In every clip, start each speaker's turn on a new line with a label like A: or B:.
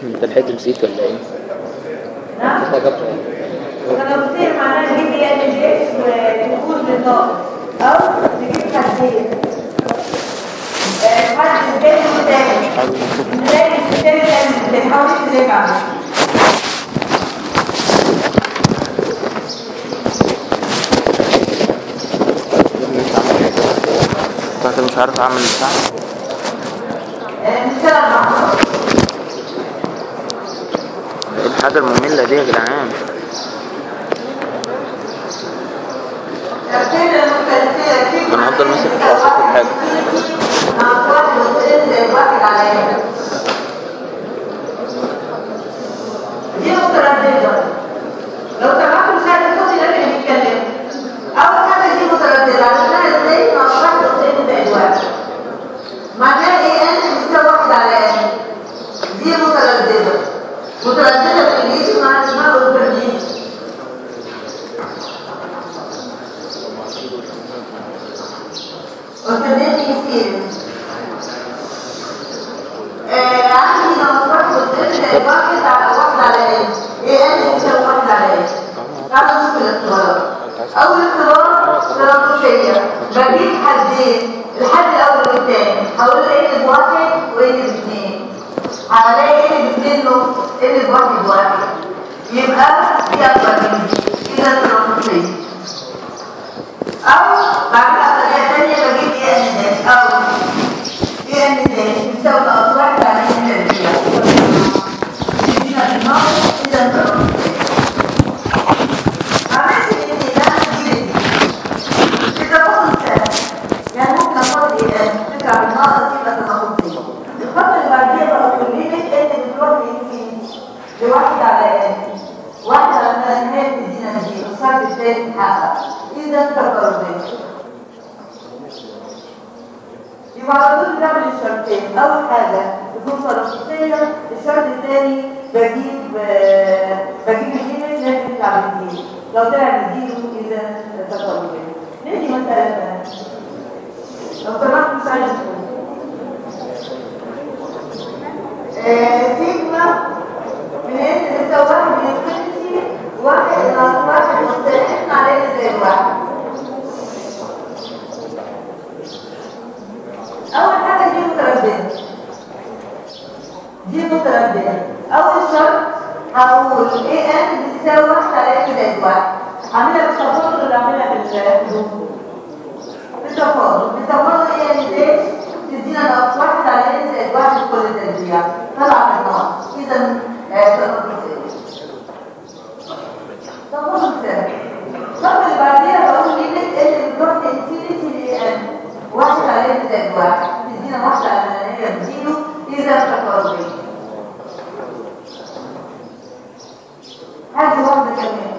A: انت لحقت نسيت ولا ايه؟
B: نعم
A: مفيش حاجه بقى.
B: تنافسية معناها تجيب يعني جيش وتكون للناقص أو تجيب حدين آه، حد التاني والتاني نلاقي التاني تاني بتحاول ترجع
A: انت مش عارف اعمل بتاع
B: آه، نشتغل مع بعض
A: ايه الحاجه الممله دي يا جدعان
B: الأمثلة المختلفة كيف
A: أنا هفضل ماسك في وسط الحاجة.
B: مع واحد واثنين واحد على يد دي مترددة لو سمحتوا مش عارف صوتي لازم يتكلم أول حاجة دي مترددة عشان ازاي مع واحد واثنين زائد واحد معناها ايه ان بتساوي واحد على ان دي مترددة مترددة في الانجليزي مع اسمها والبرلين وكذلك يصير آه عندي نمطات والزر واحد على واحد على ايه ايه انا بتساوي واحد على ايه تعالوا نشوف الاختبارات اول اختبار تناقشيه بجيب حدين الحد الاول والثاني هقول له ايه بواحد وايه باثنين هلاقي ايه باثنين نص ايه بواحد واحد يبقى دي اكبر من دي كده تناقشيه او بعملها بطريقه ثانيه بجيب ايه ان داش او ايه ان داش بتساوي ناقص واحد على ان تربيع يدينا الناقص اذا تناقشيه عملت ان ده دي كده فصل سهل يعني ممكن افضل ايه فكره بالناقص يبقى تناقضيه الخطوه اللي بعديها بقى كلمه ان بتروح لانفينيتي لواحد على ان واحد على النهايه بتدينا نتيجه الشرط الثاني اتحقق اذا تقربت يبقى على طول بنعمل الشرطين اول حاجه تكون تناقضيه الشرط الثاني بجيب آه، بجيب الليمت لازم يطلع بالزيرو لو طلع بالزيرو اذا تقربت ندي مساله ثانيه لو سمحت مش عايز آه، سيجما من ان بتساوي واحد من انفينيتي واحد ناقص واحد مختلفين عليه زي الواحد اول حاجه دي متردده دي متردده اول شرط هقول ايه ان بتساوي واحد على ان زائد واحد اعملها بالتفاضل ولا اعملها بالحدود بالتفاضل بالتفاضل ايه ان ليش تدينا ناقص واحد على ان زائد واحد كل تربيع طلع من ناقص اذا تفاضل تفاضل سهل الخطوه اللي بعديها بقول ليميت ان بتروح انفينيتي لان واحد على ان زائد واحد تدينا واحد على ان هي بزيرو اذا تفاضل هذه واحده كمان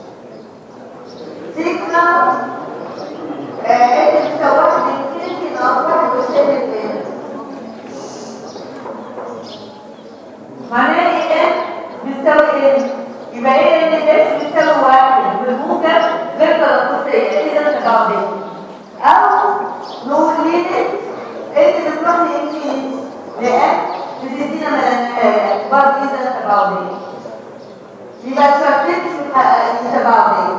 B: سيجما ايه بتساوي واحد انفينيتي ناقص واحد والثاني الثاني معناها ايه ان بتساوي ايه يبقى ايه ان الاس بتساوي واحد بالموجب غير تناقصيه اذا تبعضيه او نقول ليميت ان بتروح لانفينيتي لان بتدينا ملامح برضه اذا تبعضيه يبقى الشرطين مش متحققين تبعضيه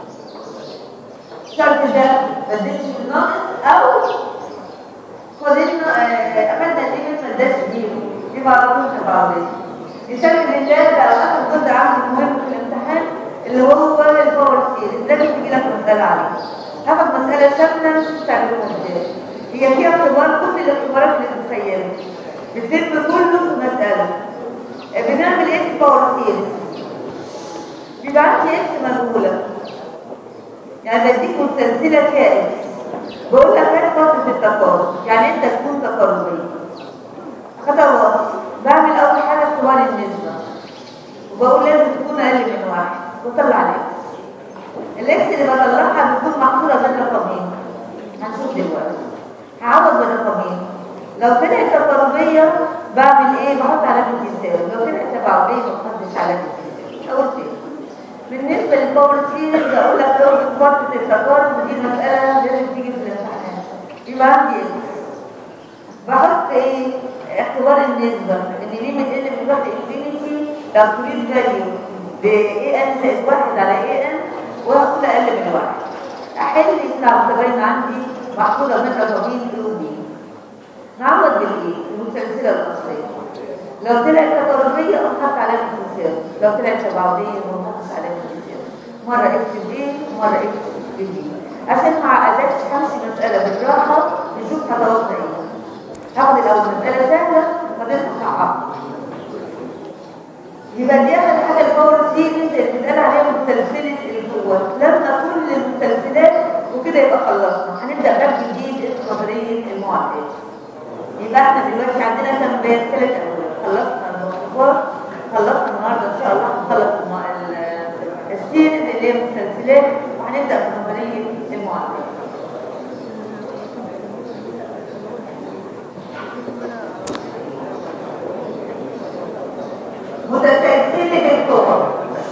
B: الشرط ده بدلش بالناقص او فضلنا اخدنا الليمت ما اداش زيرو يبقى على طول تبعضيه الشرط لله بقى اخر جزء عنده مهم في الامتحان اللي هو الباور سيريز لازم تجي لك مساله عليه هاخد مساله شامله مش تعملوها ازاي هي فيها اختبار كل الاختبارات اللي بتتخيلها الفيلم كله في مساله بنعمل ايه في باور سيريز بيبقى عندي اكس مجهوله يعني بديك مستنزله فيها اكس بقول لك هات فتره التقارب يعني انت تكون تقاربيه خطوات بعمل اول حاجه اختبار النسبه وبقول لازم تكون اقل من واحد وطلع الاكس الاكس اللي بطلعها بتكون محصوره بين رقمين هنشوف دلوقتي هعوض بين رقمين لو طلعت تقاربيه بعمل ايه بحط علامه يساوي لو طلعت تبعضيه ما بحطش علامه يساوي اول كده بالنسبة للباور سيريز اقول لك لو فترة التقارب ودي مسألة لازم تيجي في الامتحان يبقى عندي اكس بحط ايه اختبار النسبة ان ليه من ان بتروح انفينيتي لو تريد فاليو ب اي ان زائد واحد على اي ان وهاخد اقل من واحد احل بتاع متبين عندي محفوظه من الرقمين اي ودي نعوض بالايه المسلسله الاصليه لو طلعت تطرفيه نحط عليها مسلسله لو طلعت تبعضيه نحط عليها مسلسله مره اكس دي ومره اكس دي عشان ما عقدكش همشي مساله بالراحه نشوف خطواتنا ايه هاخد الاول مساله سهله بعدين اصعبها يبقى دي اخر حاجه الباور سيريز اللي بيتقال عليها مسلسله القوه لما كل المسلسلات وكده يبقى خلصنا هنبدا باب جديد اسمه نظريه المعادلات يبقى احنا دلوقتي عندنا كام باب ثلاث ابواب خلصنا الموضوعات خلصنا النهارده ان شاء الله هنخلص الم- ال- السيريز اللي هي المسلسلات وهنبدا في نظريه المعادلات متسلسله القوه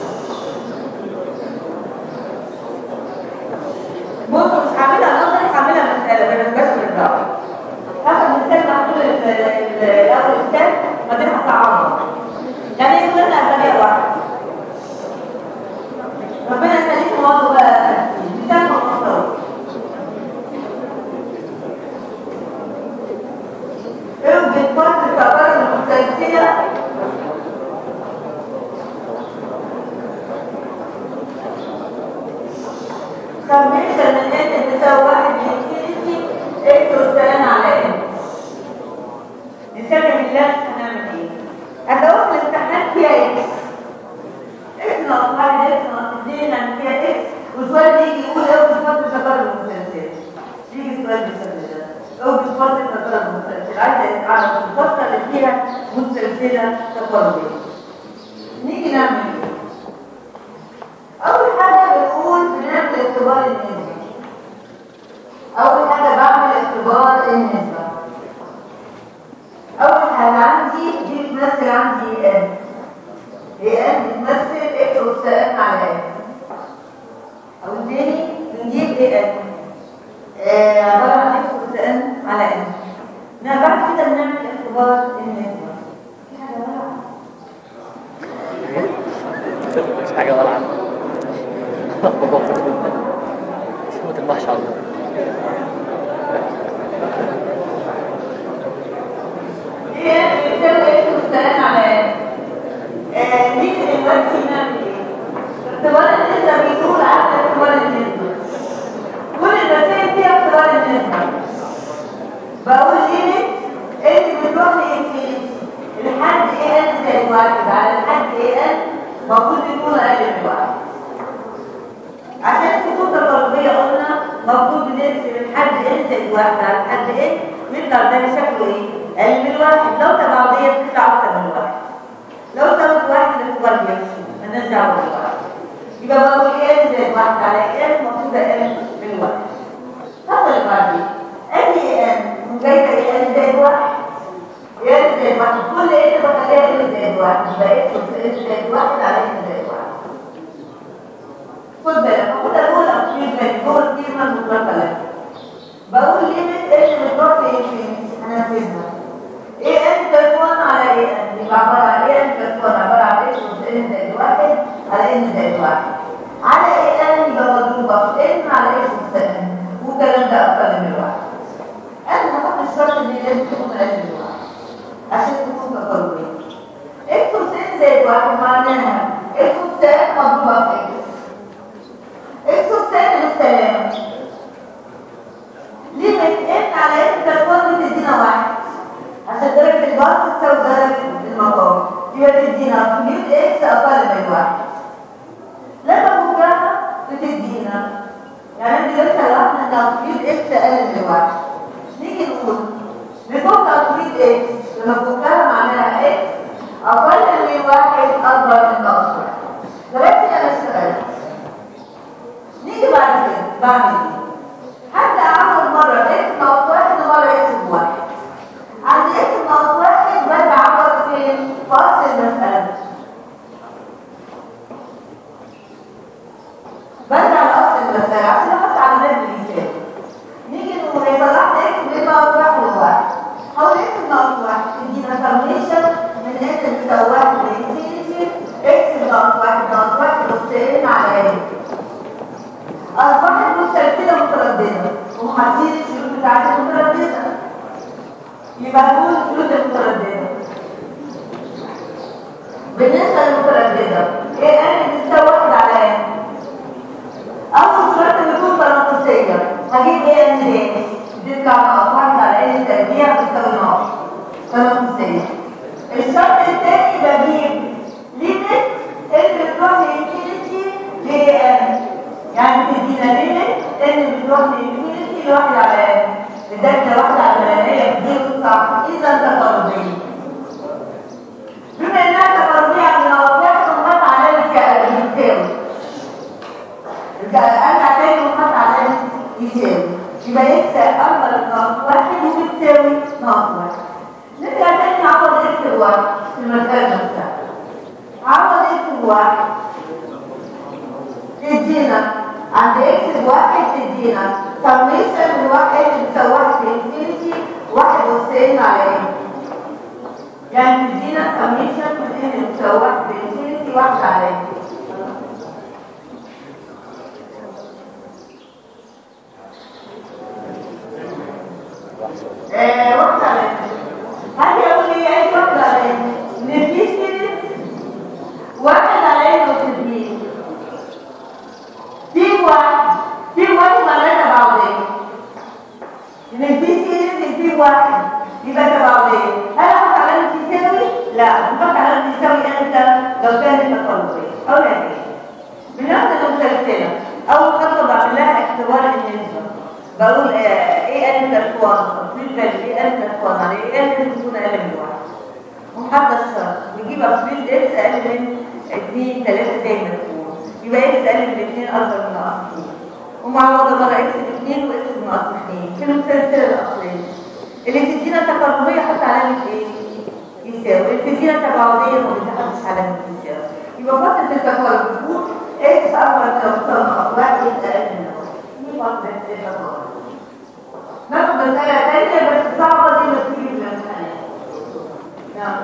B: بصوا مش هعملها نظري هعملها مسألة بس بس بالراحة هاخد مثال محطوط ال- ال- الأول مثال بعدين هصعبها يعني يقول لنا أسابيع واحد ربنا يخليكم برضه بقى مثال مختصر اوجد فرق التقارب المتسلسلة سميشن من ان تساوي واحد لانفينيتي اكس والسلام على ان نسمي بالله هنعمل ايه؟ ادوات الامتحانات فيها اكس اكس ناقص واحد اكس ناقص اثنين يعني فيها اكس والسؤال يجي يقول اوجد فرق تقارب المتسلسل يجي السؤال بالشكل ده اوجد فرق تقارب المتسلسل عايزه اعرف الفتره اللي فيها متسلسله تقاربيه نيجي نعمل ايه؟ أول حاجة بنقول بنعمل اختبار النسبة أول حاجة بعمل اختبار النسبة أول حاجة عندي دي بتمثل عندي ان هي ان بتمثل اكس أس ان على ان أو تاني بنجيب ايه ان آه، عبارة عن اكس أس ان على ان نعم بعد كده بنعمل اختبار النسبة في حاجة بقى
C: مش حاجة ولا عنها اسمه المحشر
B: هي بتساوي ايه والسلام على ايه؟ آه، نيجي دلوقتي نعمل ايه؟ اختبار النسبة بيقول على اختبار النسبة كل المسائل فيها اختبار النسبة بقول ليميت اللي بتروح لانفينيتي الحد ايه ان زائد واحد على الحد ايه ان المفروض يكون اقل من واحد عشان تكون تقربية قلنا المفروض نقسم الحد ان زائد واحد على الحد ان نطلع ده شكله ايه؟ اقل من واحد لو تبعضية بتطلع اكتر من واحد لو سوت واحد الاختبار بيمشي مالناش دعوة بالواحد يبقى بقول ايه ان زائد واحد على ايه المفروض اقل من واحد طب اللي بعدين ادي ايه ان جايبه ايه ان زائد واحد ايه ان زائد واحد كل ايه بخليها ان زائد واحد يبقى ايه ان زائد واحد على ان زائد واحد خد بالك المفروض اقول اكيد من جوه الكلمه المطلقه لك بقول ليميت ايش بتروح لانفينيتي هنفذها ايه ان بلس 1 على ايه ان يبقى عباره عن ايه ان بلس 1 عباره عن ايش بلس ان زائد واحد على ان زائد واحد على ايه ان يبقى مضروبه في ان على ايش بلس ان والكلام ده اقل من واحد انا هحط الشرط اللي لازم تكون اقل من واحد عشان تكون تقربيه اكس بلس ان زائد واحد معناها اكس بلس ان مضروبه في اكس اكسو الثاني للسلام ليميت ان على ان تكون بتدينا واحد عشان درجة الباص تساوي درجة المقام يبقى تدينا كميوت اكس اقل من واحد لما فكرنا بتدينا يعني انت لسه لوحدنا ان كميوت اكس اقل من واحد نيجي نقول بفكر كميوت اكس لما فكرنا معناها اكس اقل من واحد اكبر من ناقص واحد دلوقتي انا اشتغلت نيجي بعد كده بعمل ايه حتى اعمل مره اكس ناقص واحد ومره اكس بواحد عند اكس ناقص واحد برجع اعبر فين في اصل المساله برجع لاصل المساله عشان احط علامات بالمثال نيجي نقول ايه طلعت اكس بين ناقص واحد وواحد حول اكس ناقص واحد تدينا يبقى نقول الشروط المتردده بالنسبه للمتردده ايه ان تساوي واحد على ان اول شرط ان يكون تناقصيه هجيب ايه ان دي دي تطلع ناقص واحد على ان تربيع بتساوي ناقص تناقصيه الشرط الثاني بجيب ليميت ان بتروح لانفينيتي لان يعني تدينا ليميت ان بتروح لانفينيتي لواحد على ان لذلك واحد على ان هي بتزيد صح اذا تقربيه بما انها تقربيه عن النواقص ومات علامه يساوي ارجع تاني ومات علامه يساوي يبقى يكسب اكبر من ناقص واحد وبتساوي ناقص واحد نرجع تاني نعوض اكس بواحد في المسألة نفسها عوض اكس بواحد تدينا عند اكس بواحد تدينا سميشن من واحد بتساوي واحد في انفينيتي واحد وتسعين على ايه يعني تدينا سميشن من ان بتساوي واحد في انفينيتي واحد على ايه آه، واحد على ايه هل يقول لي ايه واحد على ايه ان في سيريز واحد على ايه وتدين في واحد في واحد معناه تبعه ايه ان في سيريز في واحد يبقى تبعه ايه هل احط علامه تساوي لا احط علامه تساوي امتى لو كانت تقلبيه او يعني ايه بنفس المسلسله اول خطوه بعمل لها اختبار النسبه بقول آه، ايه ان تكون تصوير بالي ايه ان تكون على ايه ان تكون اقل من واحد ومحدد الشرط نجيب تصوير اكس اقل من 2 3 زي ما تكون يبقى اكس اقل من 2 اكبر من ناقص 2 ومعوضه مره اكس ب 2 واكس بناقص 2 في المسلسله الاصليه اللي تدينا تقاربيه حط علامه ايه؟ يساوي اللي تدينا تباعديه ما بتحطش علامه يساوي يبقى فتره التقارب بتكون اكس اكبر من ناقص ناقص واحد اكس اقل من ناقص دي فتره التقارب ناخد مسألة تانية بس صعبة دي ما تيجي في الامتحانات. نعم.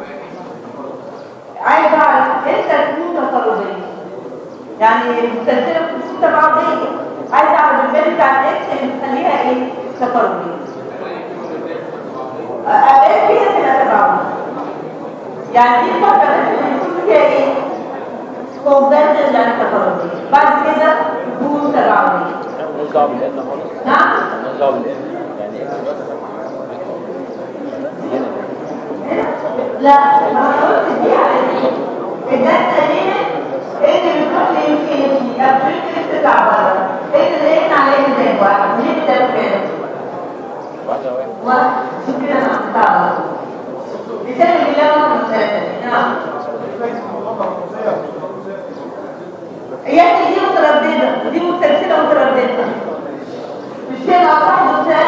B: عايز اعرف امتى تكون تقاربية؟ يعني المسلسلة بتكون تبعضية. عايز اعرف الفاليو بتاع الاكس اللي بتخليها ايه؟ تقاربية. اقل فيها تبقى تبعضية. يعني دي الفترة بس اللي بيكون فيها ايه؟ كونفرجن يعني تقاربية. بعد كده تكون تبعضية.
C: مالناش دعوه بالان خالص
B: نعم؟
C: مالناش دعوه بالان يعني ايه
B: لا ما قلت دي على دي الداتا دي اللي بتروح للانفينيتي ابريد تطلع بره انت لقيت عليه زي واحد ليه ده كده
C: واحده واحده
B: واحد شوف كده انا بتاع مثال بالله ما مثال نعم هي دي متردده ودي متسلسله متردده مش كده صح مثال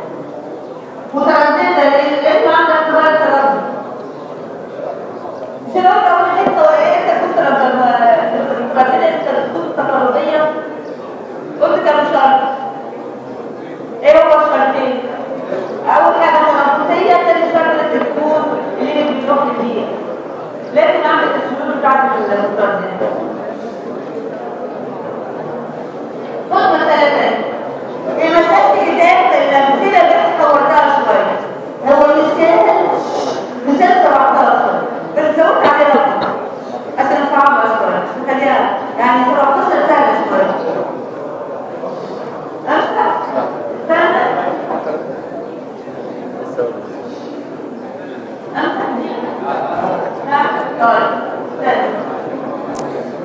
B: متردده لان انت عندك قرار تردد مش انا قلت اول حته وايه انت كنت متردده انت تكون تقاربيه قلت كم شرط ايه هو الشرطين اول حاجه تنافسيه تاني شرط انك تكون اللي بيروح فيها لازم اعمل السلوك بتاعت المتردده خد مسألة تانية المسألة كتاب الأمثلة بس طورتها شوية هو مثال مثال 17 بس زودت عليه رقم عشان صعبة شوية نخليها يعني 17 سهلة شوية أمثلة سهلة أمثلة دي نعم طيب سهلة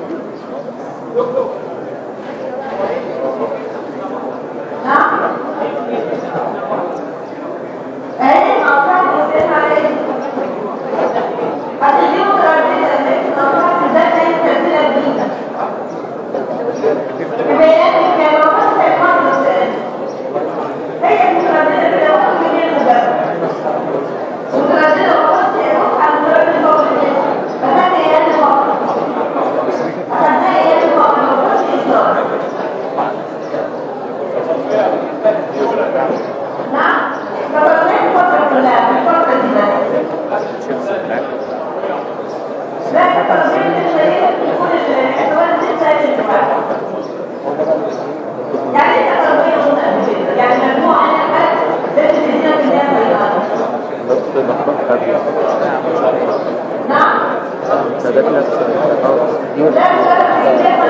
A: جات لك اه دي ولا
B: لا مش عارف ايه ده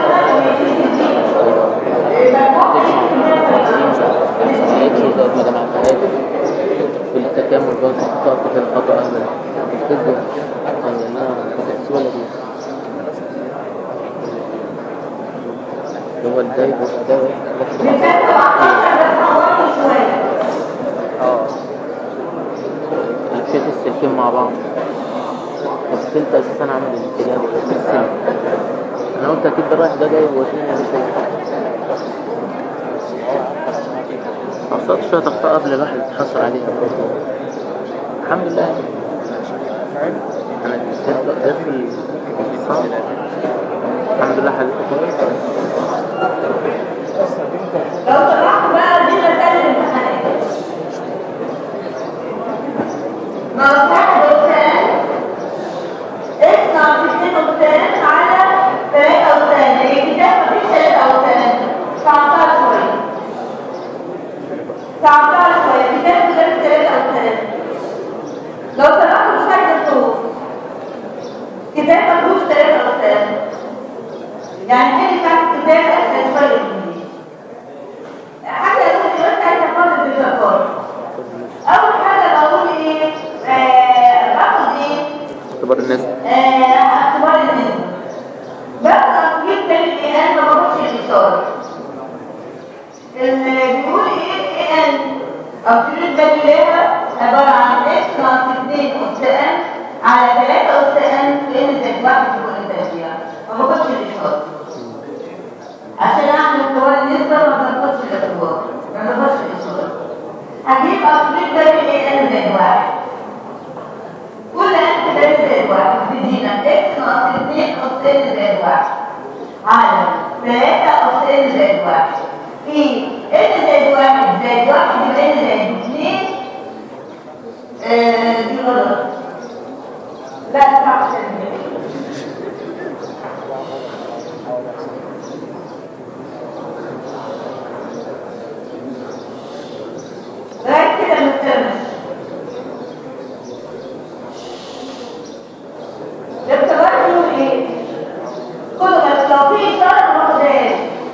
A: قالت له ده ما جمعتهاش في التكامل برضه خطأ في الخطأ أهلا تكتب يعني أنا ما كنتش ولا دي اللي هو الدايب والدايب
B: مثال 17 بس هو شويه
A: اه لفيت السلكين مع بعض بس انت اساسا عامل الاتجاه ده السلك انا قلت اكيد ده رايح ده جاي واثنين قصدت شوية أخطاء قبل الواحد يتحصل عليها برضه الحمد لله أنا جيت جيت في الصعب الحمد لله حليت كويس
B: لو طلعت بقى دي مسألة امتحانات مرتاح دوسان اصنع ستين دوسان على ثلاثة أوسان الكتاب مفيش ثلاثة أوسان صعبتها شوية صعبتها شوية الكتاب غير ثلاثة أوسان لو طلعت مش عايزة تشوف كتاب مفيهوش ثلاثة أوسان يعني كده بتاعت الكتاب أسهل شوية من دي حاجة يقول لي بس عايزة أفضل بالذكر أول حاجة بقول إيه آه، باخد إيه
A: اختبار الناس
B: آه، اختبار النسبة باخد تطبيق كلمة إيه أنا ما باخدش الإشارة اللي بيقول إيه إيه أن أبتدي بديلها عبارة عن إكس ناقص 2 أس أن على 3 أس أن في إن زائد 1 في كل تربيع ما باخدش الإشارة عشان اعمل اختبار النسبة ما باخدش الاختبار ما باخدش الإشارة هجيب أبتدي بديل إيه أن زائد 1 كل أنت ده زائد واحد بدينا إكس ناقص اتنين أس إن زائد واحد على تلاتة أس إن زائد واحد في إن زائد واحد زائد واحد يبقى إن زائد اتنين آه، دي غلط لا صح لغاية كده مستمر الاختبار بيقول ايه؟ خدوا بس لو في اشاره ما باخدهاش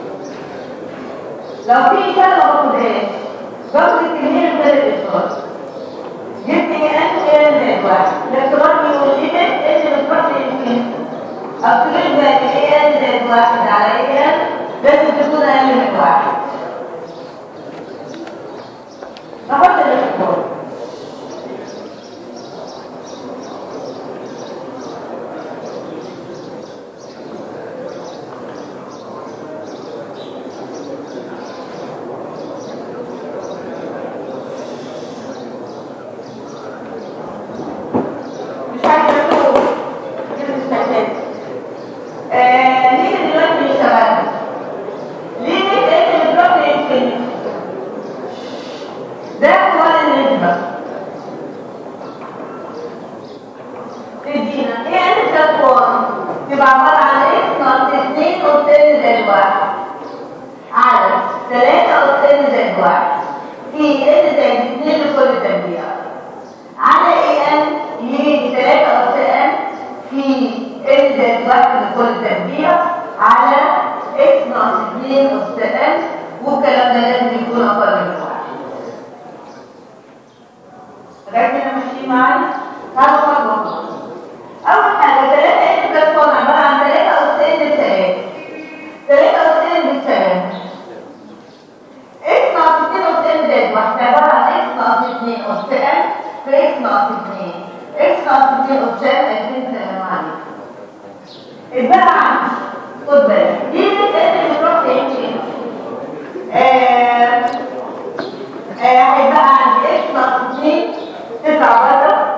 B: لو في اشاره ما باخدهاش باخد الكميه من غير الاشاره جبت ايه انت ايه زائد واحد الاختبار بيقول ايه ان بتروح يمكن افترض بقى ايه ان زائد واحد على ايه ان لازم تكون اقل من واحد نحط الاختبار مش عايزه اشوف كلمه الشاشات آه ليه دلوقتي بيشتغل ليه انت بتروح للانفينيتي ده هو النسبه تدينا ايه ان تكون تبقى عباره عن اكس ناقص 2 اس ان زائد 1 على 3 اس ان زائد 1 في ان زائد 2 لكل تربيع على اي ان يجي 3 اس ان في ان زائد 1 لكل تربيع على اكس ناقص 2 اس ان والكلام ده لازم يكون اقل من 1 لغايه هنا ماشيين معايا تعالوا خطوه اول حاجه 3 ان بلاتفورم عباره عن 3 اس ان بثلاثه 3 اس ان بثلاثه اكس ناقص 2 اس ان زائد 1 عباره عن اكس ناقص 2 اس ان في اكس ناقص 2 اكس ناقص 2 اس ان 20 سنه عليك اتبقى عندي خد بالك دي اللي بتروح تعمل ايه؟ آه، هيبقى عندي اكس ناقص 2 تسعة بره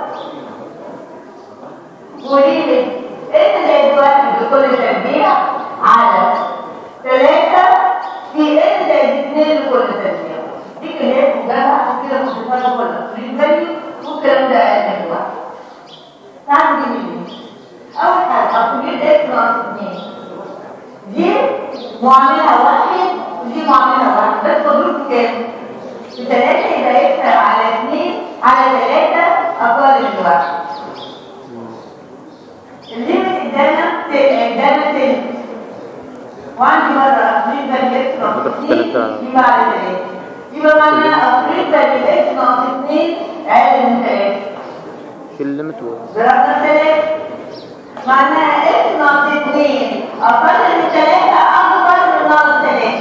B: وليه ان زائد واحد لكل تربيع على ثلاثة في ان زائد اثنين لكل تربيع دي كلمات مجابة عشان كده مش بتفرق ولا فريد فاليو والكلام ده اقل من واحد تعالوا دي مين اول حاجة اصلية اكس ناقص اثنين وعندي مرة أفريد بالإكس ناقص
A: نضرب في
B: 2
A: تلاتة.
B: دي بعد 3 يبقى معناها أفريد بالإكس ناقص 2 أقل من 3
A: شيل الليمت و
B: ضربنا 3 معناها إكس ناقص 2 أقل من 3 أكبر من ناقص 3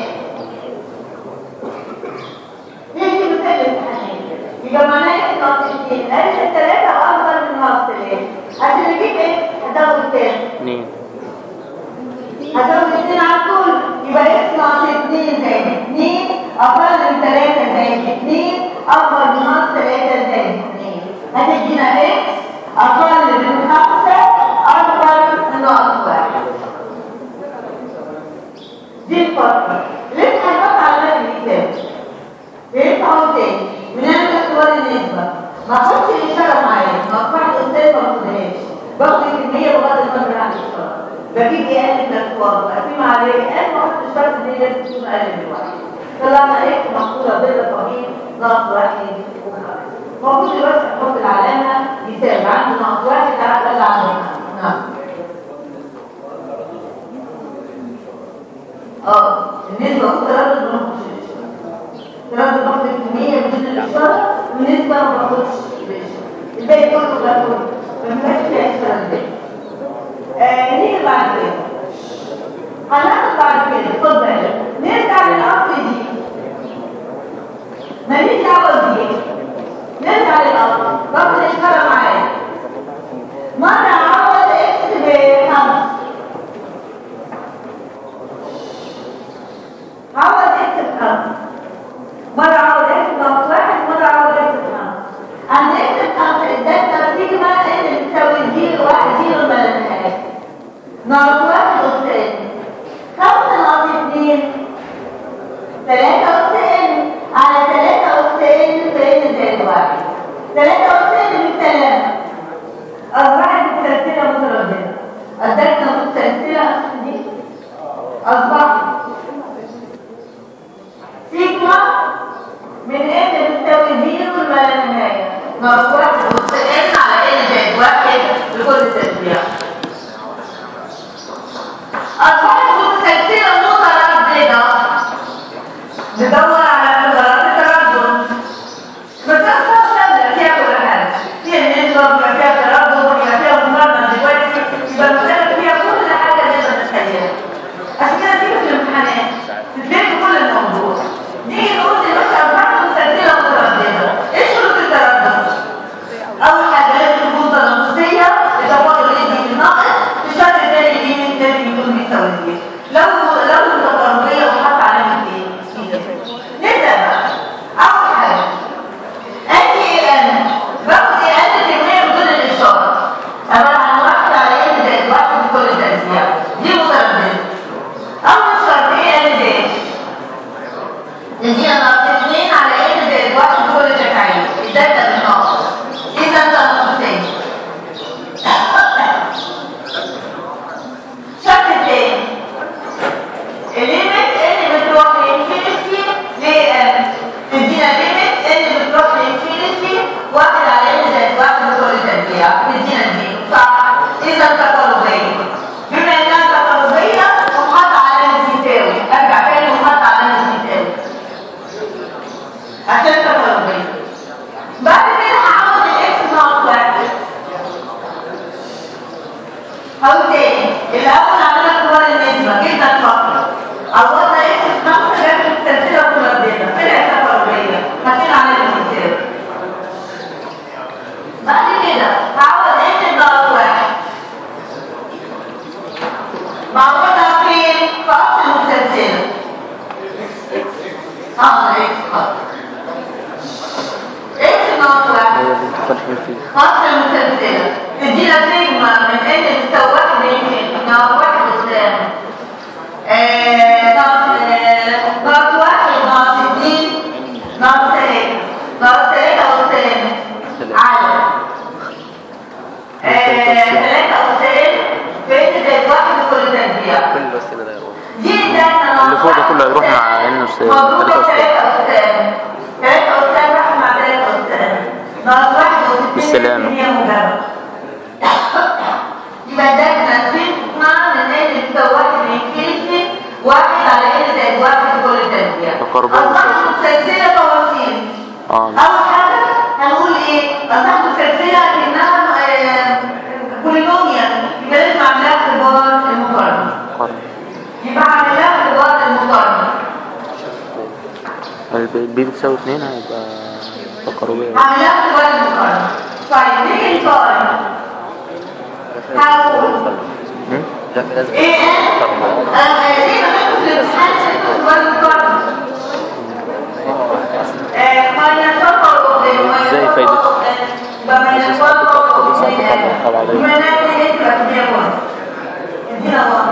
B: يجي مثال الامتحانات يبقى معناها إكس ناقص 2 أقل من 3 أكبر من ناقص 3 عشان نجيب إكس هتاخد كام؟
A: اتنين
B: هزود اتنين على طول يبقى اكس ناقص اتنين زائد اتنين اقل من تلاتة زائد اتنين اكبر من ناقص تلاتة زائد اتنين هتدينا اكس اقل من خمسة اكبر من ناقص واحد دي الفقرة لسه هنبقى على مدى الكتاب لسه هقول تاني بنعمل اختبار النسبة ما احطش الاشارة معايا ما اصبحت استاذ ما اخدهاش باخد الكمية بغض النظر عن الاشارة بجيب ايه اقل من الاختبار بقسم عليه اقل ما احط الشرط دي لازم تكون اقل من واحد طلعنا ايه محصولة بيضة طبيعي ناقص واحد وخمسة المفروض دلوقتي نحط العلامة يساوي عنده ناقص واحد تعالى طلع علامة نعم اه النسبة هو تردد ما ناخدش تردد باخد الكمية بدون الإشارة والنسبة ما باخدش الإشارة الباقي كله باخد ما بيبقاش فيها إشارة الباقي آه نيجي بعد كده هناخد بعد كده خد بالك نرجع للأصل دي ماليش دعوة بيه نرجع للأصل باخد إشارة معايا مرة عوض إكس بخمس عوض اكس بخمسة مرة عوض اكس ناقص واحد مرة عوض اكس بخمسة عند اكس بخمسة اداك سيجما ان بتساوي زيرو واحد زيرو ما لنهاش ناقص واحد أس ان خمسة ناقص اتنين تلاتة أس ان على تلاتة أس ان فإن زائد واحد تلاتة أس ان بالسلامة أصبحت متسلسلة مترددة أدتنا متسلسلة دي أصبحت سيجما من ان بتساوي زيرو ما لا نهايه ناقص واحد نص ان على ان زائد واحد لكل تسبيع اصبحت متسلسله متردده ندور على اختبارات التردد بتحصل سهله فيها كل حاجه فيها النسبه بيبقى فيها تردد بيبقى فيها مقارنه دلوقتي يبقى المساله فيها كل حاجه نقدر نتخيلها عشان كده تيجي في الامتحانات تتلاقي كل الموضوع نيجي نقول دلوقتي اربعه مستقبله متردده ايه شروط التردد؟ اول حاجه لازم تكون تنافسيه لتفاضل الدي بالناقص الشرط الثاني دي لازم يكون بيساوي زيرو لو لو متقاربيه وحط علامه ايه؟ نبدا بقى اول حاجه ادي ان باخد ان كميه بدون الاشاره عباره عن واحد على ان زائد واحد في كل تجزئه دي متردده اول شرط ايه ان زائد نديها ناقص 2 على ان زائد 1 في كل تكعيب الداتا مش ناقص اذا انت ناقصين الشرط الثاني الليمت ان بتروح لانفينيتي لان تدينا ليمت ان بتروح لانفينيتي واحد على ان زائد 1 في كل تربيع تدينا زيرو صح اذا تقاربيه بما انها تقاربيه وحط علامه يساوي ارجع تاني وحط علامه يساوي عشان تقاربيه بعد كده هعوض الاكس ناقص واحد هقول تاني الاول عملنا اختبار النسبه جبنا الفقره عوضنا اكس في خمسه جابت السلسله متردده طلعت تقاربيه حطينا علامه يساوي بعد كده هعوض اكس ناقص واحد معوضها فين؟ في اصل المسلسله اه اكس خط اكس ناقص واحد
A: هي اللي انتوا فالحين فيه
B: خط المسلسلة تدينا سيجما من ان تساوي واحد لانفينيتي ناقص واحد قدام ناقص ناقص واحد ناقص اتنين ناقص تلاتة ناقص تلاتة قدام على تلاتة قدام فين زائد واحد في كل تربيع
A: كل الأسئلة ده يروح
B: دي ادتنا
A: اللي فوق ده كله هيروح مع انه س-
B: مضروبة
A: تلاتة وستين.
B: ثلاثة أستاذ ثلاثة أستاذ راح مع ثلاثة أستاذ ناقص واحد وستين
A: بالسلامة.
B: هي مجرد يبقى ده تنسيق مع من ان بتساوي واحد لانفينيتي
A: تقاربية
B: أصبحت
A: وسلسلة
B: سلسلة قواسين
A: اه
B: أول حاجة هنقول إيه؟ أصبحت سلسلة إنها آه، بولينوميال يبقى لازم أعملها اختبار المقارنة
A: قارن
B: يبقى أعملها اختبار المقارنة
A: الب- البي بتساوي اتنين هيبقى تقاربية
B: أعملها اختبار المقارنة طيب نيجي نقارن هقول
A: هم؟
C: لا في لازم
B: إيه أنا ليه بحط في الامتحان اختبار المقارنة؟ ماينس واحد وماينس
A: ازاي
B: واحد
A: فايدتها؟
B: يبقى ماينس واحد
A: طبعا طبعا
B: يبقى نعمل ايه تبقى تديها واحد ادينا واحد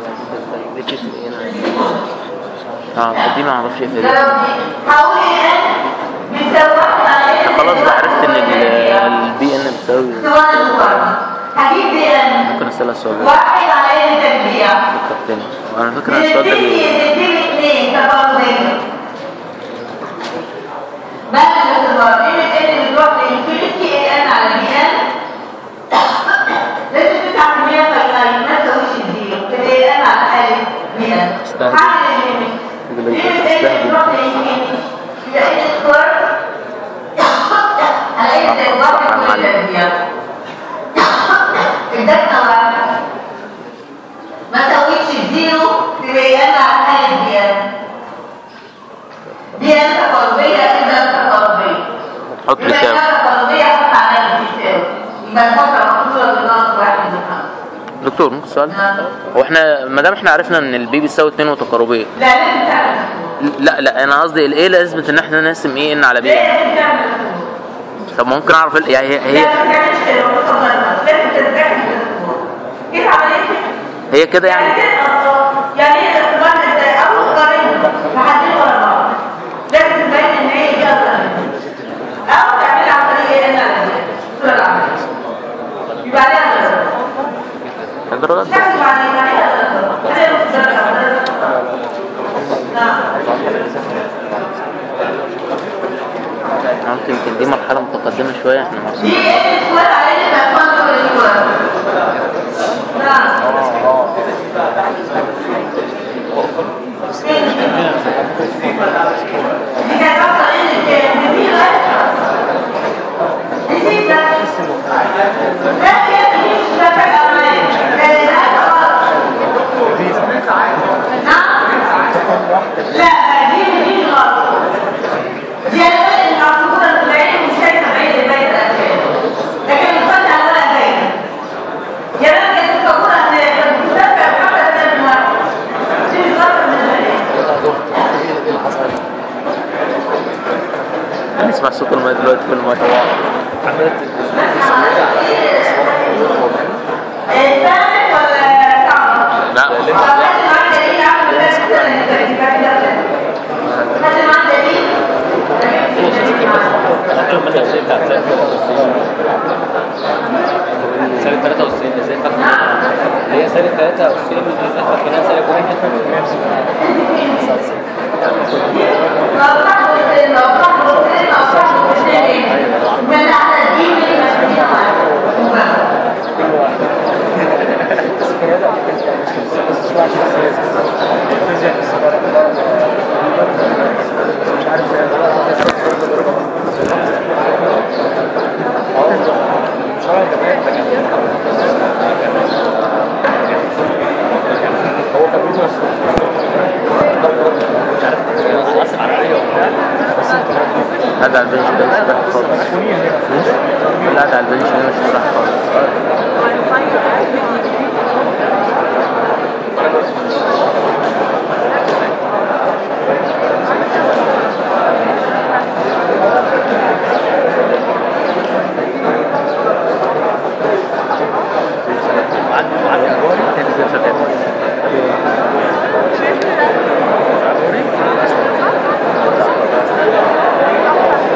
A: اه دي ما اعرفش ايه فايدتها
B: جرب دي هقول ايه بتساوي واحد على ايه
A: خلاص بقى عرفت ان البي ان بتساوي
B: سواء المقارنة هجيب بي ان
A: ممكن اسالها السؤال ده
B: واحد على ايه تربيع
A: فكر تاني انا فاكر ان السؤال ده
B: بتدي
A: بي-
B: بتدي اثنين تقاربية بعد الاختبار ايه اللي بتروح لانفينيتي اي ان على بي ان لازم تدفع كمية فاينل ما تساويش الزيرو كده اي ان على حالة بي ان
A: استهدف.
B: حاجة الليميت
A: يقول لك
B: ليه ايه اللي
A: استهدف.
B: بتروح لانفينيتي يبقى ايه سكوير على ايه زي واحد
A: عن
B: كل
A: معلم.
B: تربيع ادتنا واحد ما سويتش الزيرو تبقى انا على حالة دي ان دي ان تقاربية كده تقاربية
A: حط
B: يبقى
A: بيساوي
B: انا تقاربية حط عليها بتساوي يبقى الفترة مقصورة بناقص واحد وخمسة
A: دكتور ممكن سؤال هو احنا ما دام احنا عرفنا ان البي بيساوي اتنين وتقاربية
B: لا لازم تعمل
A: لا لا انا قصدي الايه لازمة ان احنا نقسم ايه ان على بي
B: لازم تعمل
A: طب ممكن اعرف ال- يعني هي
B: لا
A: هي,
B: ما تعملش كده لازم تتذاكر كده عملية
A: هي كده
B: يعني
A: يعني
B: كده يعني هي الاختبار ازاي اول قريب محددين ورا بعض لازم تبين ان هي دي اصلا او تعملها عن طريق ايه انا الصوره العمليه يبقى عليها درجه
A: الدرجات بس
B: تحسب عليها عليها درجه عليها نص درجه نعم
A: ممكن يمكن دي مرحلة متقدمة شوية احنا
B: دي
A: معصومين
B: ايه السكوير عليها يبقى كوانتم السكوير نعم دي كانت اصلا ايه اللي دي دي لا لا هي مش نافعه معايا لان هذا غلط نعم لا دي دي غلط دي انا المعصوره الطبيعيه مش شايفه بعيد البيت الاساسي لكن الفرد على ولا باين يا رب كانت تصورها هناك بس مش نافعه بحاجه ثانيه واحد دي مش غلط من البنات
A: نسمع صوت الماء دلوقتي كل مرة
B: الثالث ولا صعب؟
A: لا
B: طب هات معاك دليل عامل ازاي مثلا انت بتبقى كده هات معاك دليل
C: لكن مثلا الشيء بتاع سالب 93 ازاي فاكر اللي هي سالب 93 ازاي فاكرها سالب واحد
B: لو صح بصين لو صح بصين لو صح بصين من على دي من المسؤولية
A: هذا على البنش ده مش راح خالص لا هذا على البنش ده مش راح خالص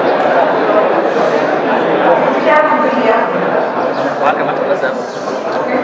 B: كام هي؟
C: وعلى كمان مثلا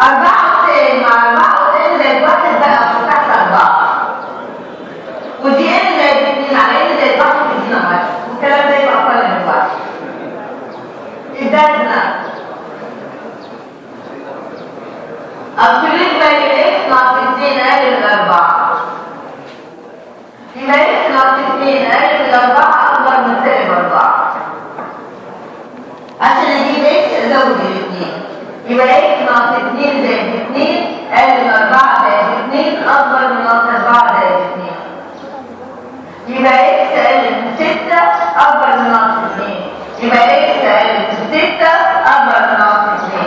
B: أربعة وتين مع أربعة وتين زائد واحد بقى تحت أربعة ودي ان زائد اتنين على ان زائد واحد تدينا واحد والكلام ده يبقى أقل من واحد ادتنا absolute value x ناقص 2 أقل من 4 يبقى x ناقص 2 أقل من 4 أكبر من سالب 4 عشان أجيب x أزود الاثنين يبقى x ناقص 2 زائد 2 أقل من 4 زائد 2 أكبر من ناقص 4 زائد 2 يبقى x أقل من 6 أكبر من ناقص 2 يبقى x أقل من 6 أكبر من ناقص 2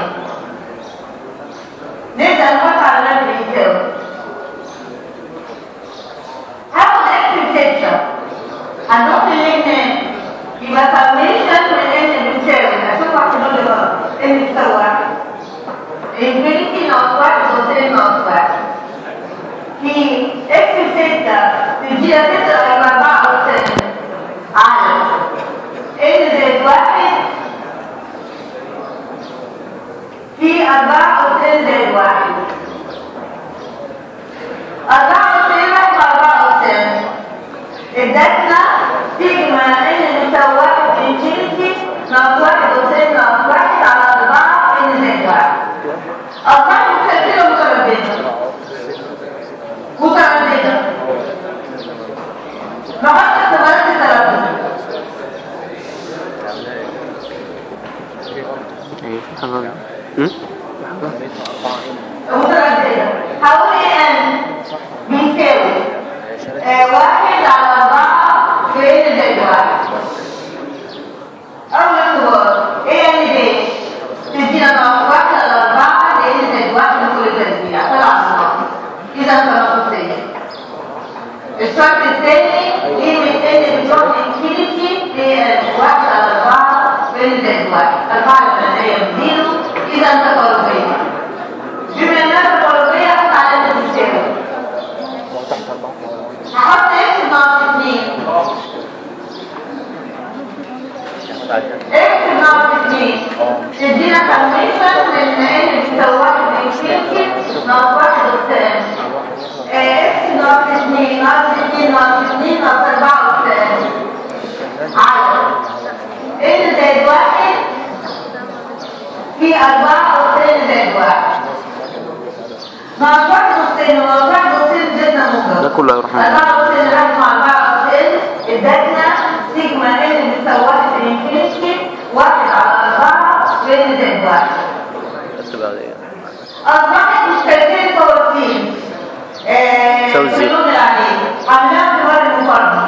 B: نبدأ نحط على مبنى يساوي هاخد اكس ستة هنحط الاثنين يبقى سميشن من ان بتساوي اشوف واحد يقول لي غلط ان بتساوي واحد انفينيتي ناقص واحد وسين ناقص واحد في اكس ستة تدينا ستة يبقى أربعة وسين على ان زائد واحد في أربعة وسين زائد واحد أربعة وسين واحد وأربعة وسين ادتنا سيجما ان بتساوي واحد انفينيتي ناقص واحد وسين ناقص واحد على أربعة ان زائد واحد أربعة متسلسلة مترددة مترددة نحط احتمالات التردد
A: ايه في حاجة هم؟ في حاجة
B: مترددة هقول ان بيساوي آه، واحد على أربعة في ان زائد واحد أول اختبار ايه ان دي تدينا ناقص واحد على أربعة في ان زائد واحد لكل تربيع طلع ناقص إذا تناقصية الشرط الثاني قيمة ان بتروح انفينيتي هي واحد على أربعة في ان زائد واحد أربعة الفردية بزيرو إذا تقاربية بما انها تقاربية أحط على ان تساوي هحط اكس ناقص 2 اكس ناقص 2 تدينا سميشن من ان بتساوي واحد انفينيتي ناقص واحد والسلام اكس ناقص 2 ناقص 2 ناقص 2 ناقص 4 والسلام على ان زائد واحد في 4 والسلام زائد واحد ناقص واحد والسلام ناقص واحد والسلام زدنا موجب
A: ده كله هيروح معانا.
B: أربعة وسن لحد مع أربعة وسن ادتنا سيجما ان بتساوي واحد في الانفينيتي واحد على أربعة في ان زائد واحد
C: بس بعد ايه
B: أصبحت مشتركين فواتين
A: تساوي زيرو.
B: اللون العليل عملناها في ورق المقارنة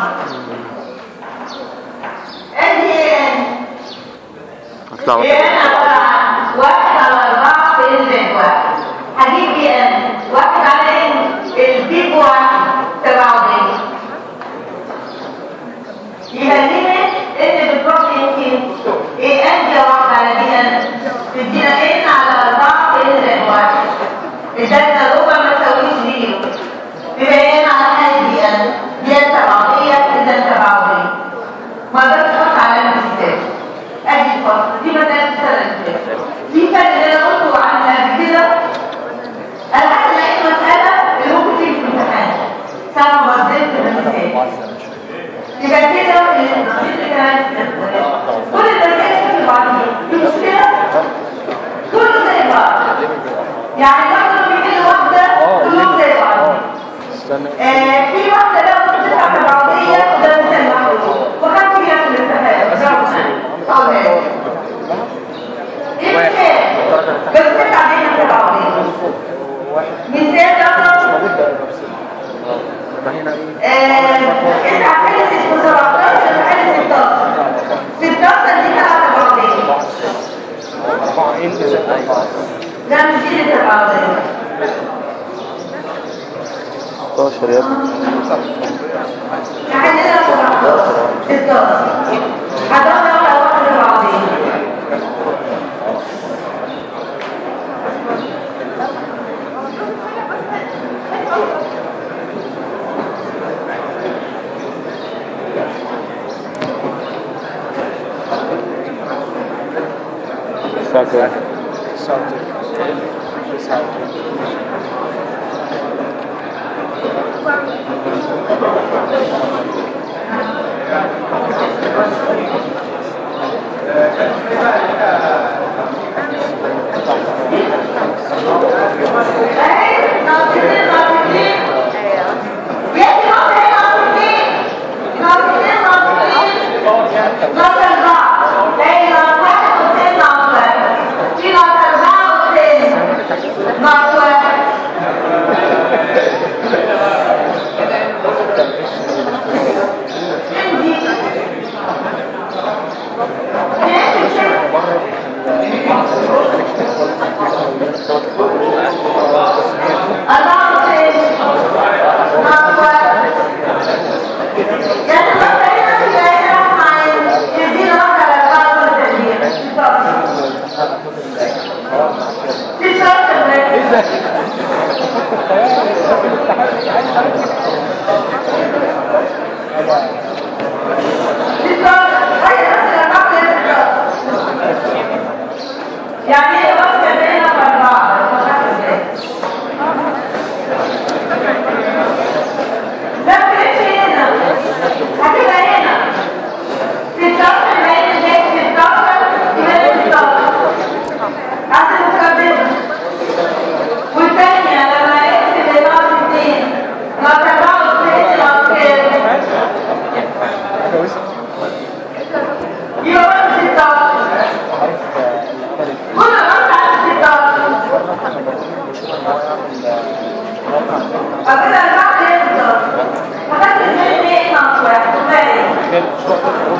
B: ادي ايه ان
A: هطلع
B: ايه ان
A: واحد
B: عبارة عن واحد على أربعة في ان زائد واحد هجيب ايه ان واحد على ان البيب واحد تبعه ايه يبقى ليه ان بتروح يمكن ايه ان دي واحد على دي ان تدينا ان على اربعة في ان زائد واحد ادتنا ربع ما تساويش زيرو بما ان على حاجة دي ان دي ان تبعوية اذا تبعوية ما اقدرش احط علامة الكتاب ادي الفرق دي مسألة السنة اللي فاتت في فرق اللي انا قلته عنها قبل كده انا حتى لقيت مسألة اللي ممكن تيجي في الامتحان ساعة ما نزلت في المثال يبقى كده النصيب كان كل المسائل في بعضها في مشكلة كله زي بعض يعني مثلا في كل واحدة كلهم زي بعض آه، في واحدة بقى ممكن تطلع تبعضية وده مثال محدود وكان في نفس الامتحان أو هيك ايه مثال بس تطلع بينها تبعضية مثال رقم انت هتحل 17 هتحل 16 16 دي بقى تبعضية لا مش دي اللي تبعضية
A: 16 يا ابني
B: نحللها 17 16 هدور على واحدة تبعضية
A: الساعة كام؟
B: اهي ناقصين ناقصين يأتي ناقص ايه ناقصين ناقصين ناقصين ناقص أربعة ايه ناقص واحد واثنين ناقص واحد في ناقص أربعة واثنين ناقص واحد عندي أربعة واثنين ناقص واحد يعني النقطة هنا في الآخر معايا تدينا واحدة على أربعة والتدبير في شرط البريك في شرط غير نفس الأربعة غير الشرط يعني ايه وقت بيننا في أربعة مش عارف ازاي لا فرقش هنا هتبقى هنا 16 بين الجاي 16 يبقى 16 عشان المقدمة والثانية لما يكتب ناقص 2 ناقص 94 ناقص كام؟ يبقى برضه 16 كل الأرض على 16 فكده البعض يفضل فكده الاثنين ايه ناقص واحد وباقي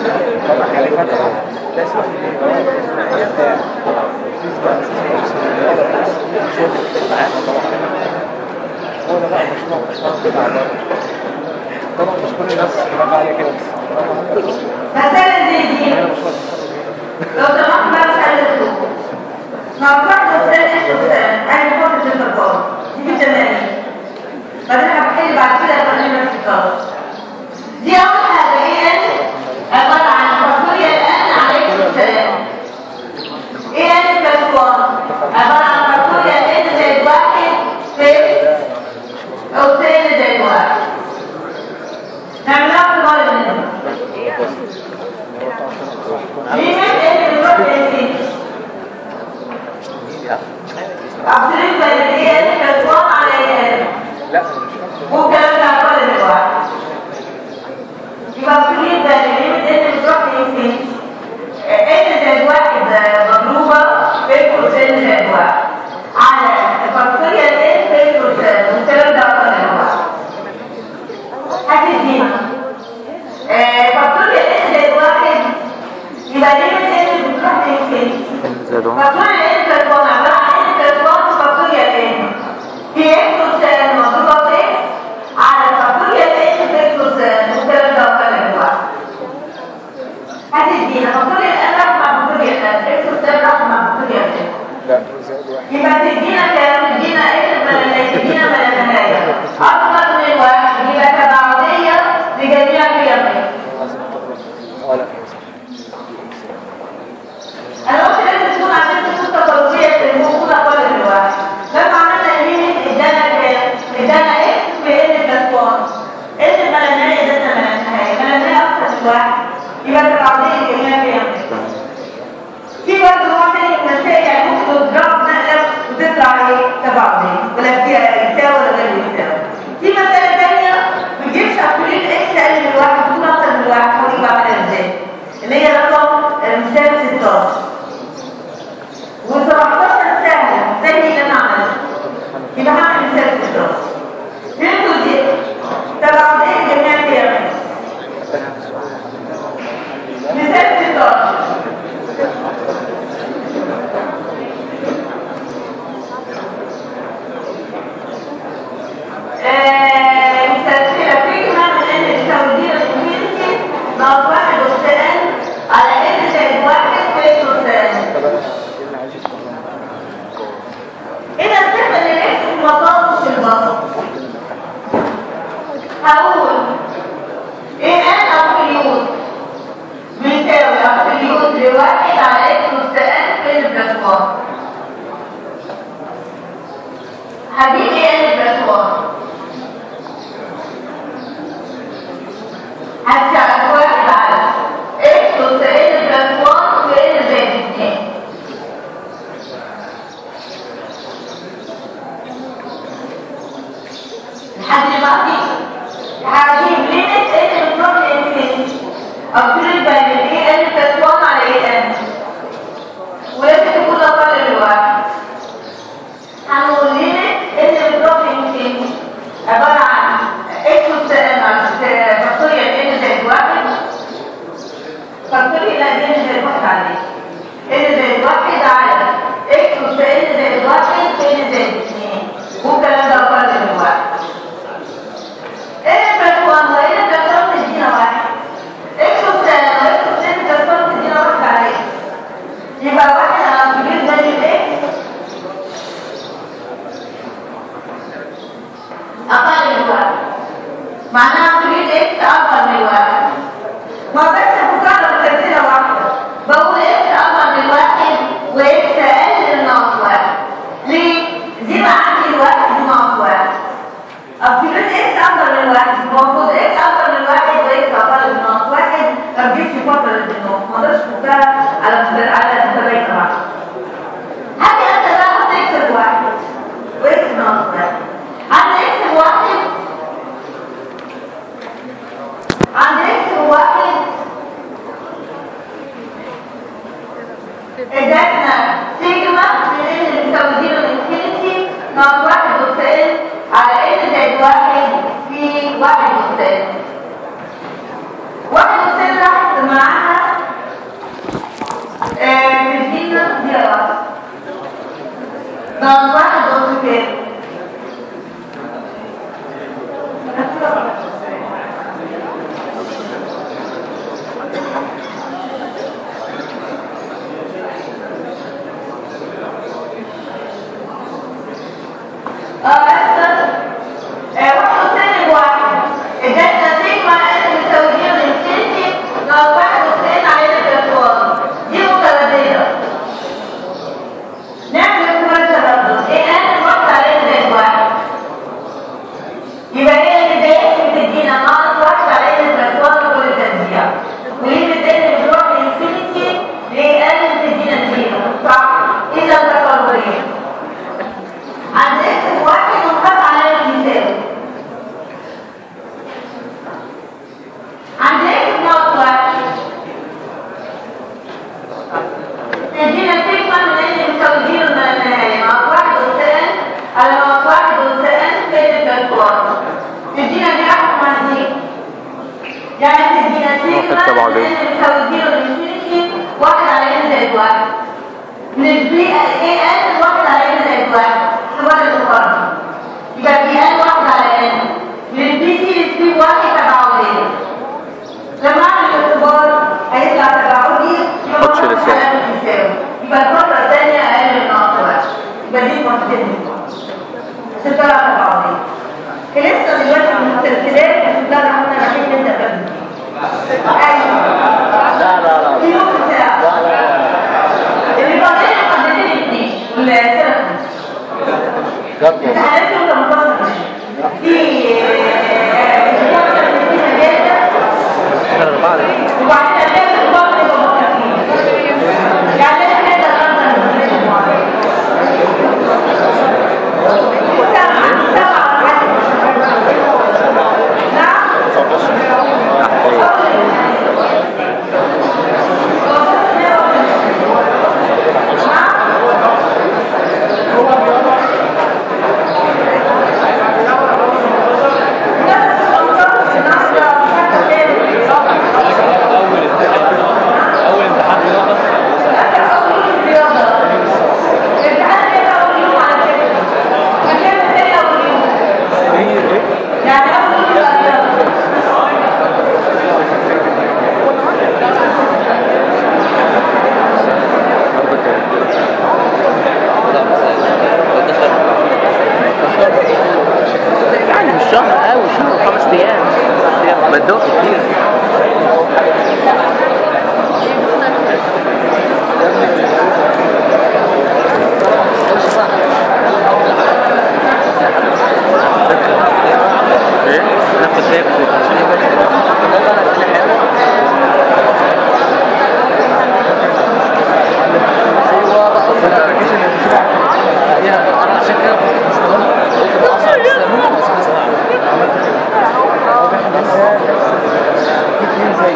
D: طبعا مش كل الناس بتبقى عليها كده بس
B: مسألة زي دي لو سمحت بقى مسألة الظروف ناقص واحد والثاني والثاني أنا بحط في الفرقان دي في تمانية بعدين هبحل بعد كده القانون نفس الطرف دي أول حاجة هي عبارة عن فاكتوريال الآن عليكم السلام ايه ان بلس 1 عبارة عن فاكتوريال ان زائد واحد في أو ثاني زائد واحد نعملها في مرة منهم مين اللي بيروح يسير عبدالله البلدية كسوان على
D: لا
B: والكلام ده عبارة للواحد يبقى عبدالله البلدية اللي بتروح يسير ان زائد واحد مضروبة في كورسين زائد واحد على الفاكتوريال ان في كورسين والكلام ده عبارة للواحد هتدينا فاكتوريال ان زائد واحد يبقى ليه ان بتروح يسير
A: زادوا
B: فاكتوريال ان بلس 1 عبارة عن ان بلس 1 فاكتوريال ان في اكس كوسين مضروبة في اكس على فاكتوريال ان في اكس كوسين والكلام ده وكلام واحد هتدينا فاكتوريال ان راح مع فاكتوريال ان اكس كوسين راح مع فاكتوريال ان
D: لا زائد واحد
B: يبقى تدينا كام تدينا اكس بلا تدينا بلا نهاية اكبر من واحد يبقى تباعدية لجميع قيم اكس
D: ولا
B: انا قلت لازم تكون عشان تكون تفاضليه الموجوده قدر الواحد لما عملنا ليميت ادانا كام ادانا اكس في ان بلس 1 ان ما لنا ادانا ما لنا ما لنا اكتر من واحد يبقى تبعضيه جميع كام في برضه نوع تاني من المسائل يعني ممكن تضرب نقله وتطلع ايه تبعضيه ولا فيها يساوي ولا غير يساوي في مساله تانيه ما تجيبش تقريب اكس اقل من واحد تكون اكتر من واحد هقول لك بعملها ازاي اللي هي رقم مثال 16 و17 سهلة زي اللي انا عملته يبقى هعمل مثال 16 فهمتوا دي تبع ايه جميع قيم مثال 16 16 هجيب ايه ان بلس 1 هتساعد واحد على اكس اس ان بلس 1 في ان زائد 2 لحد اللي بعديه هجيب ليميت ان بتروح لانفينيتي ابتدي بقى من ايه ان بلس 1 على ايه ان ولازم تكون اقل من واحد هنقول ليميت ان بتروح لانفينيتي عباره عن اكس اس ان فاكتوريال ان زائد واحد فاكتوريال ان زائد واحد عليه ان زائد واحد على اكس اس ان زائد واحد في ان زائد اثنين والكلام ده اقل من واحد ان بلس 1 وان بلس 1 تدينا واحد اكس اس ان واكس اس ان بلس 1 تدينا واحد على اكس يبقى واحد على كبير زي الاكس اقل من واحد معناها كبير اكس اكبر من واحد ما بس مكرر تمثيله واحده بقول اكس اكبر من واحد واكس اقل من ناقص واحد ليه؟ دي بقى عندي الواحد ناقص واحد ابتديت اكس اكبر من واحد المفروض اكس اكبر من واحد واكس اقل من ناقص واحد ما تجيش في فتره النص ما اقدرش تفكها على على متباين واحد هاتي انت بقى حط اكس بواحد واكس ناقص واحد عند اكس بواحد عند اكس بواحد ادتنا سيجما من ان اللي بيساوي زيرو انفينيتي ناقص واحد وسائل على ان زائد واحد في واحد وسائل واحد وسائل راحت معاها آه، تدينا دي واحد ناقص واحد قلت كام؟ اه بس آه، واحد وسائل واحد ادتنا سيجما ان بتساوي زيرو انفينيتي ناقص واحد وسائل على ان بلس دي متردده نعمل كل تردد ايه ان واحد على ان زائد واحد يبقى هي اللي دايما بتدينا ناقص واحد على ان بلس كل تنزيع وليه بتدينا بتروح لانفينيتي ليه ان بتدينا زيرو صح اذا تفاضليه عند اكس واحد ونحط علامه يساوي عند اكس ناقص واحد تدينا سيجما من ان بتساوي زيرو من النهايه ناقص واحد وسائل على ناقص واحد وسائل فين البلكوار تدينا دي راحت مع دي يعني تدينا سيجما
A: حتة
B: من
A: بعدين.
B: ان بتساوي زيرو لانفينيتي واحد على ان زائد واحد نسبي ايه ان واحد على ان زائد واحد اختبار المقارنه يبقى في ان واحد على ان نسبي سي نسبي واحد تبعودي لما اعمل الاختبار هيطلع تبعودي يبقى
A: خدش
B: واحد
A: لسان.
B: علامة يساوي يبقى الفتره الثانيه اقل من ناقص واحد يبقى دي كونتينيوس عشان طلع تبعودي لسه دلوقتي من السلسلات عشان ده احنا رايحين نبدا بدري ايوه
C: لا لا لا
B: في نص ساعه
C: لا لا
B: اللي فاضل حضرتك الاثنين والثلاث
C: جد
B: انت حضرتك ولا مبسط في وبعدين هتلاقي الضغط يبقى مختلفين يعني لازم نبدا ننظر للمسائل معينة. سبعة سبعة نعم نعم
C: كده مش مهم تبقى اصعب بس ممكن اسمها سواء
D: هو في حاجات ده في اتنين زي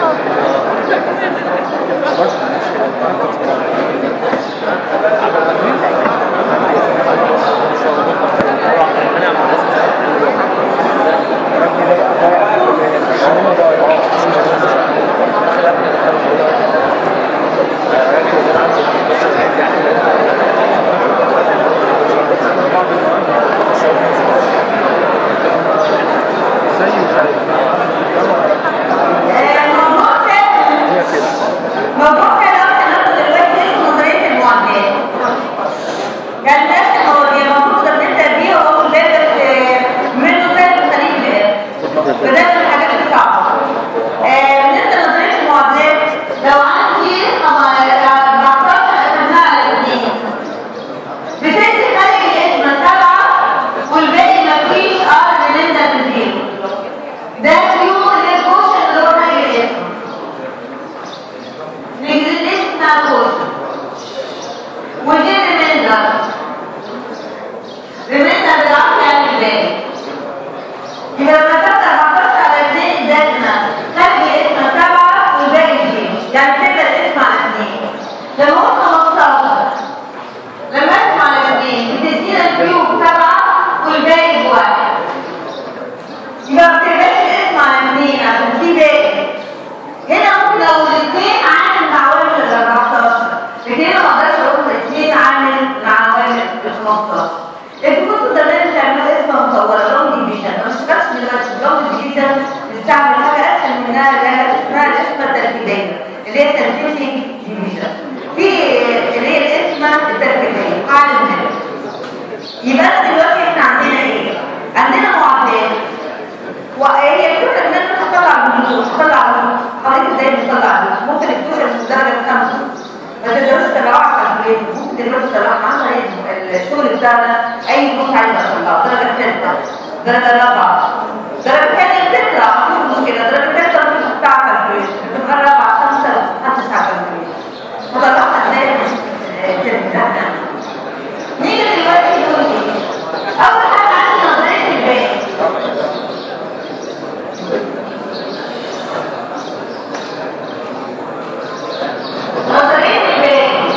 D: برضه
B: الموضوع ده موضوع كده هناخد دلوقتي اسمه نظريه المعادلات كان نفس المواضيع المفروض نبدا بيه وهو ده بس منه سهل وخليل الاخر فده من الحاجات الصعبه آه، بالنسبه لنظريه المعادلات لو عندي طبعا بختار اقسمها على الاثنين بتدي خارج الاسم سبعه والباقي مفيش ار من انت تديله ده كيو للكوشن اللي هو خارج الاسم نجد الاسم بتاع الكوشن ودي ريميندر ريميندر بالعقل يعني الباقي يبقى لما كتبت 14 على 2 ادتنا خارج الاسم سبعه والباقي اثنين يعني تبدا الاسم على اثنين لما هو 15 لما اسم على اثنين بتدينا الكيو بسبعه والباقي بواحد يبقى ما بتبقاش الاسم على اثنين عشان في باقي هنا ممكن لو الاثنين عامل مع عوامل ال 14 لكن هنا ما اقدرش اقول الاثنين عامل مع عوامل ال 15 انتوا كنتوا زمان بتعملوا اسم مطوره لونج ديفيجن انا مش بس دلوقتي لونج ديفيجن بتستعمل حاجه اسهل منها اللي هي اسمها الاسم التركيبيه اللي هي سنتيفيك ديفيجن في اللي هي الاسم التركيبيه قاعده منها يبقى دلوقتي احنا عندنا ايه؟ عندنا معادلات وهي الفكره ان انا هطلع بنصوص هطلع بنصوص حضرتك ازاي بتطلع بنصوص ممكن الكوشه من درجه خمسه ما تقدروش تطلعوها على الكالكوليتر ممكن دلوقتي تطلعوها عامله ايه الشغل بتاعنا اي نص عايز اطلعه درجه ثالثه درجه رابعه درجه ثانيه بتطلع مفيش مشكله درجه ثالثه ممكن تحطها على الكالكوليتر تبقى رابعه خمسه حتى على الكالكوليتر وطلعها ازاي كده نيجي دلوقتي نقول ايه اول حاجه عندي نظريه الباقي نظريه الباقي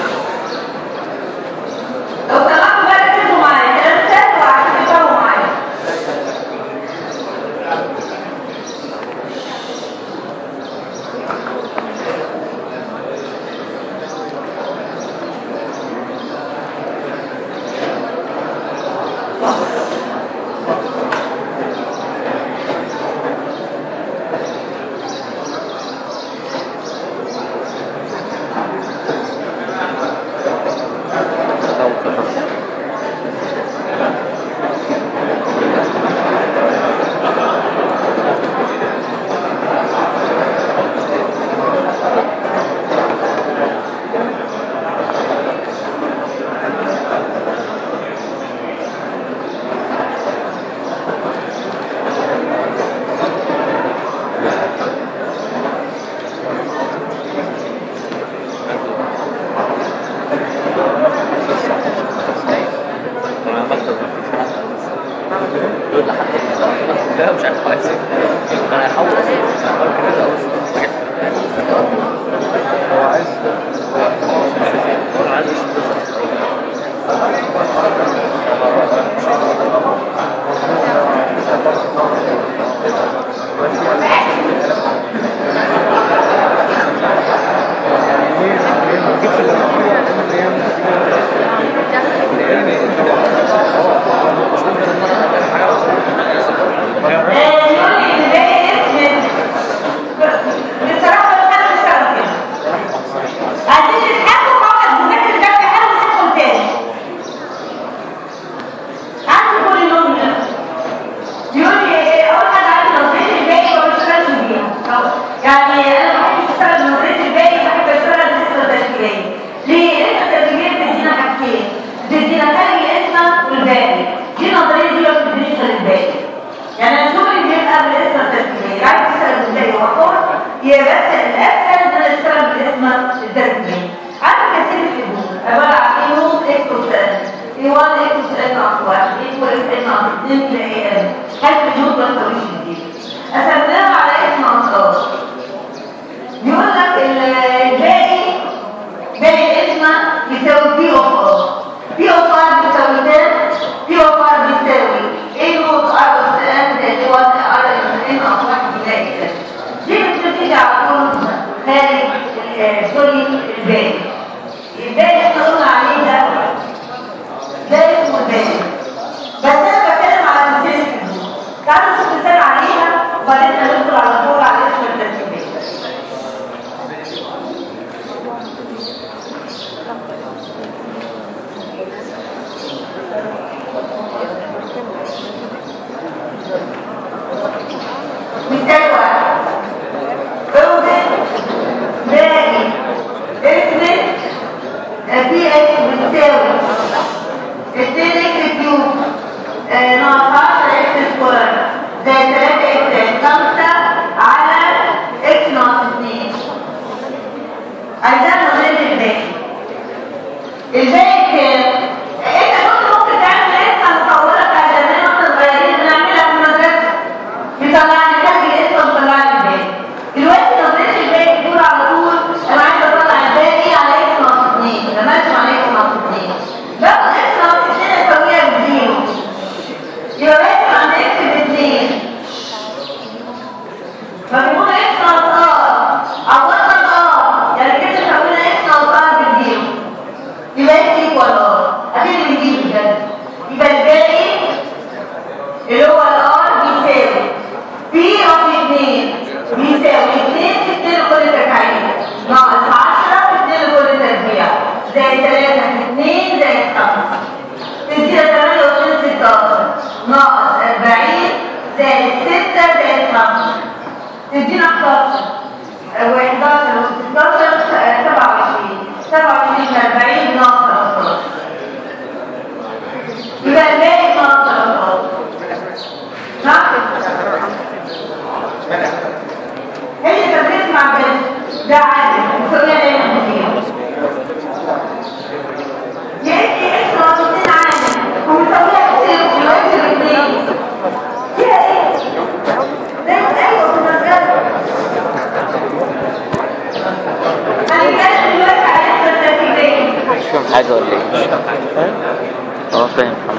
B: لو طلعتوا بقى تكتبوا معايا كلام سهل وعشان تفهموا معايا
C: انا عملت يقول لحد لا مش عارف عايز ايه انا هحاول اصلا هحاول كده اصلا
D: هو عايز
C: انا عايز
D: ليه ليه ما تجيبش
B: آه، يقول لي ان ناقص واحد ايكوال ان ناقص اتنين تلاقي ان حيث النود ما تساويش دي قسمناها على اكس ناقص ار يقول لك الباقي باقي الاسم يساوي بي اوف ار بي اوف ار بتساوي ده بي اوف ار بتساوي ايه نوت ار اوف ان زائد 1 ار ان ناقص واحد يلاقي كده دي بتبتدي على طول خارج ال- سوري الباقي الباقي احنا قلنا عليه ده ده اسمه الباقي بس انا بتكلم على مثال الحدود تعالوا نشوف مثال عليها وبعدين ندخل على طول على اسم الترتيبات مثال واحد اوزن باقي اسم في اكس بتساوي 2 اكس كيوب آه، ناقص 10 اكس سكوير زائد 3 اكس 5 على اكس ناقص 2 عايزاها نظريه الباقي الباقي كام؟ انت كنت ممكن تعمل لسه مطوله بتاع زمان واحنا صغيرين بنعملها في المدرسه بيطلع لي كاتب الاسم ومطلع لي الباقي دلوقتي نظريه الباقي بتقول على طول انا عايزه اطلع الباقي على اكس ناقص 2 لما ارسم على اكس ناقص 2 باخد اكس ناقص 2 اسويها بزيرو يبقى باقي عند اكس باثنين فبيقول اكس ناقص ار عوضنا الار يعني كده سوينا اكس ناقص ار بزيرو يبقى اكس ايكوال ار اكيد بنجيب بجد يبقى الباقي اللي هو الار بيساوي بي اوف 2 بيساوي 2 في 2 لكل تربيعين ناقص 10 في 2 لكل تربيع زائد 3 في 2 زائد 5 تدينا 8 و 16 ناقص 40 زائد 6 زائد 5 تدينا 11 و 11 و 16 27 27 من 40 ناقص 13 يبقى الباقي ناقص 13 نعم هي تدريس مع البنت ده عادي مسويها دايما كتير يا اختي اكس ناقصين عادي ومسويها كتير دلوقتي الاثنين فيها ايه؟ ده ايوه في المدرسه هنتكلم دلوقتي على الترتيبين
A: مش فاهم حاجة ولا ايه؟ اه فاهم